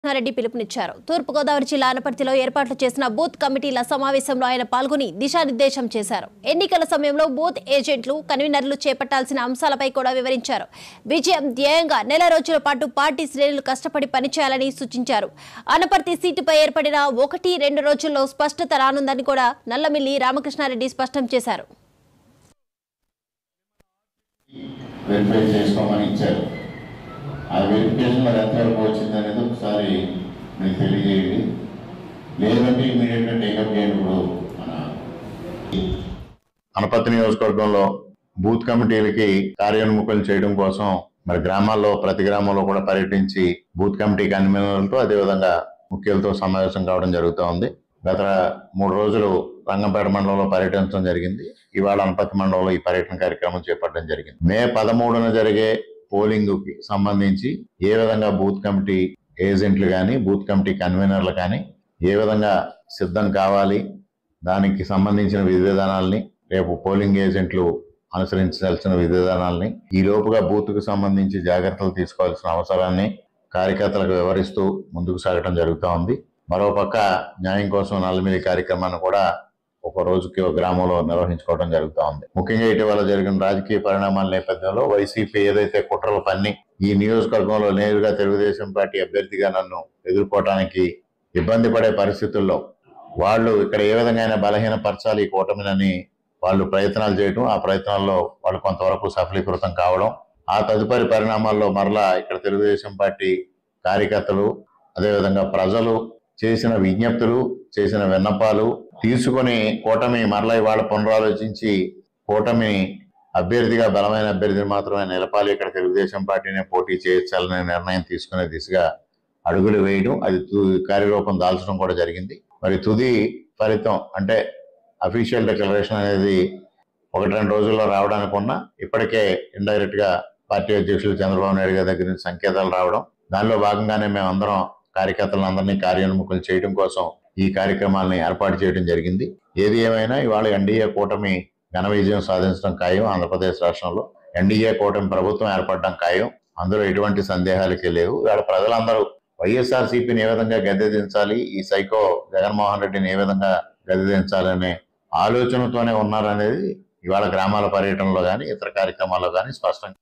రెడ్డి పిలుపునిచ్చారు తూర్పుగోదావరి జిల్లా అనపర్తిలో ఏర్పాట్లు చేసిన బూత్ కమిటీల సమావేశంలో ఆయన పాల్గొని దిశానిర్దేశం చేశారు ఎన్నికల సమయంలో బూత్ ఏజెంట్లు కన్వీనర్లు చేపట్టాల్సిన అంశాలపై కూడా వివరించారు విజయం ధ్యేయంగా నెల రోజుల పాటు పార్టీ శ్రేణులు కష్టపడి పనిచేయాలని సూచించారు అనపర్తి సీటుపై ఏర్పడిన ఒకటి రెండు రోజుల్లో స్పష్టత రానుందని కూడా నల్లమిల్లి రామకృష్ణారెడ్డి స్పష్టం చేశారు వెరిఫై చేసుకోమని ఇచ్చారు ఆ వెరిఫికేషన్ మరి ఎంతవరకు వచ్చింది అనేది ఒకసారి మీకు తెలియజేయండి లేదంటే ఇమీడియట్గా టేకప్ చేయండి ఇప్పుడు మన అనపత్తి నియోజకవర్గంలో బూత్ కమిటీలకి కార్యోన్ముఖులు చేయడం కోసం మరి గ్రామాల్లో ప్రతి గ్రామంలో కూడా పర్యటించి బూత్ కమిటీ కన్వీనర్లతో అదేవిధంగా ముఖ్యులతో సమావేశం కావడం జరుగుతూ ఉంది గత మూడు రోజులు రంగంపేట మండలంలో పర్యటించడం జరిగింది ఇవాళ అనపత్తి మండలంలో ఈ పర్యటన కార్యక్రమం చేపట్టడం జరిగింది మే పదమూడున జరిగే పోలింగ్ కి సంబంధించి ఏ విధంగా బూత్ కమిటీ ఏజెంట్లు కానీ బూత్ కమిటీ కన్వీనర్లు కానీ ఏ విధంగా సిద్ధం కావాలి దానికి సంబంధించిన విధి విధానాల్ని రేపు పోలింగ్ ఏజెంట్లు అనుసరించాల్సిన విధి విధానాల్ని ఈ లోపుగా బూత్ కు సంబంధించి జాగ్రత్తలు తీసుకోవాల్సిన అవసరాన్ని కార్యకర్తలకు వివరిస్తూ ముందుకు సాగడం జరుగుతూ ఉంది మరోపక్క న్యాయం కోసం నల్లమిలి కార్యక్రమాన్ని కూడా ఒక రోజుకి ఒక గ్రామంలో నిర్వహించుకోవడం జరుగుతూ ఉంది ముఖ్యంగా ఇటీవల జరిగిన రాజకీయ పరిణామాల నేపథ్యంలో వైసీపీ ఏదైతే కుట్రలు పన్ని ఈ నియోజకవర్గంలో నేరుగా తెలుగుదేశం పార్టీ అభ్యర్థిగా నన్ను ఎదుర్కోవటానికి ఇబ్బంది పడే పరిస్థితుల్లో వాళ్ళు ఇక్కడ ఏ విధంగా బలహీనపరచాలి ఈ కూటమినని వాళ్ళు ప్రయత్నాలు చేయడం ఆ ప్రయత్నాల్లో వాళ్ళు కొంతవరకు సఫలీకృతం కావడం ఆ తదుపరి పరిణామాల్లో మరలా ఇక్కడ తెలుగుదేశం పార్టీ కార్యకర్తలు అదేవిధంగా ప్రజలు చేసిన విజ్ఞప్తులు చేసిన విన్నపాలు తీసుకొని కూటమి మరలా ఇవాళ పునరాలోచించి కూటమి అభ్యర్థిగా బలమైన అభ్యర్థిని మాత్రమే నిలపాలి ఇక్కడ తెలుగుదేశం పార్టీనే పోటీ చేయించాలనే నిర్ణయం తీసుకునే దిశగా అడుగులు వేయడం అది తు- కార్యరూపం దాల్చడం కూడా జరిగింది మరి తుది ఫలితం అంటే అఫీషియల్ డిక్లరేషన్ అనేది ఒకటి రెండు రోజుల్లో రావడానికి ఉన్న ఇప్పటికే ఇండైరెక్ట్ గా పార్టీ అధ్యక్షులు చంద్రబాబు నాయుడు గారి దగ్గర నుంచి సంకేతాలు రావడం దానిలో భాగంగానే మేమందరం కార్యకర్తలందరినీ కార్యోన్ముఖులు చేయడం కోసం ఈ కార్యక్రమాలని ఏర్పాటు చేయడం జరిగింది ఏది ఏమైనా ఇవాళ ఎన్డీఏ కూటమి ఘన విజయం సాధించడం ఖాయం ఆంధ్రప్రదేశ్ రాష్ట్రంలో ఎన్డీఏ కూటమి ప్రభుత్వం ఏర్పడడం ఖాయం అందులో ఎటువంటి సందేహాలకి లేవు ఇవాళ ప్రజలందరూ వైఎస్ఆర్ సిపిని ఏ విధంగా గద్దె దించాలి ఈ సైకో జగన్మోహన్ రెడ్డిని ఏ విధంగా గద్దె దించాలనే ఆలోచనతోనే ఉన్నారనేది ఇవాళ గ్రామాల పర్యటనలో కానీ ఇతర కార్యక్రమాల్లో కానీ స్పష్టంగా